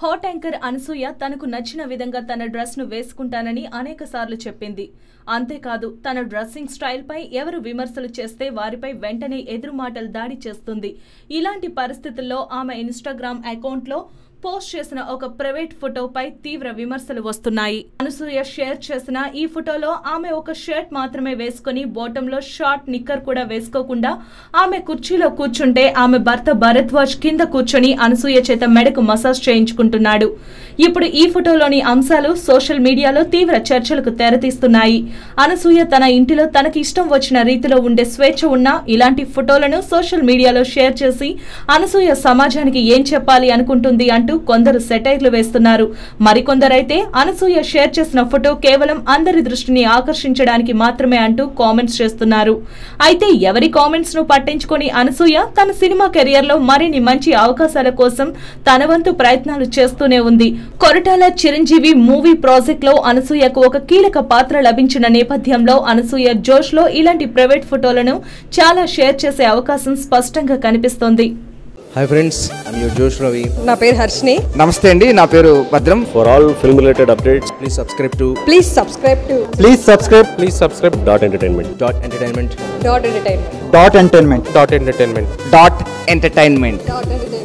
Hot anchor Anasuya తనకు నచ్చిన విధంగా తన డ్రెస్ ను వేసుకుంటానని అనేక సార్లు చెప్పింది అంతేకాదు తన డ్రెస్సింగ్ స్టైల్ పై ఎవరు విమర్శలు చేస్తే వారిపై వెంటనే ఎదురు మాటలు దాడి చేస్తుంది ఇలాంటి పరిస్థితుల్లో ఆమె ఇన్స్టాగ్రామ్ అకౌంట్లో పోస్ట్ చేసిన ఒక ప్రైవేట్ ఫోటోపై తీవ్ర విమర్శలు వస్తున్నాయి అనసూయ షేర్ చేసిన ఈ ఫోటోలో ఆమె ఒక షర్ట్ మాత్రమే వేసుకుని బాటంలో షార్ట్ నిక్కర్ కూడా వేసుకోకుండా ఆమె కుర్చీలో కూర్చుంటే ఆమె భర్త భరద్వాజ్ కింద కూర్చొని అనసూయ చేత మెడకు మసాజ్ చేయించుకుంటున్నాడు ఇప్పుడు ఈ ఫోటోలోని అంశాలు సోషల్ మీడియాలో తీవ్ర చర్చలకు తెరతీస్తున్నాయి అనసూయ తన ఇంటిలో తనకి ఇష్టం వచ్చిన రీతిలో ఉండే స్వేచ్ఛ ఉన్న ఇలాంటి ఫోటోలను సోషల్ మీడియాలో షేర్ చేసి అనసూయ సమాజానికి ఏం చెప్పాలి అనుకుంటుంది అంటూ కొందరు సెటైర్లు వేస్తున్నారు మరికొందరైతే అనసూయ షేర్ చేసిన ఫోటో కేవలం అందరి దృష్టిని ఆకర్షించడానికి మాత్రమే అంటూ కామెంట్స్ చేస్తున్నారు అయితే ఎవరి కామెంట్స్ ను పట్టించుకొని అనసూయ తన సినిమా కెరియర్ లో మరిన్ని మంచి అవకాశాల కోసం తన వంతు ప్రయత్నాలు చేస్తూనే ఉంది కొరటాల చిరంజీవి మూవీ ప్రాజెక్ట్ లో అనసూయకు ఒక కీలక పాత్ర లభించిన నేపథ్యంలో అనసూయ జోష్ లో ఇలాంటి ప్రైవేట్ ఫోటోలను చాలా షేర్ చేసే అవకాశం స్పష్టంగా కనిపిస్తోంది హాయ్ ఫ్రెండ్స్ ఐమ్ యువర్ జోష్ రవి నా పేరు హర్షిని నమస్తే అండి నా పేరు భద్రం For all film related updates, please subscribe to please subscribe to please subscribe please subscribe Dot Entertainment. Dot Entertainment Dot Entertainment Dot Entertainment Dot Entertainment. Dot Entertainment Dot entertainment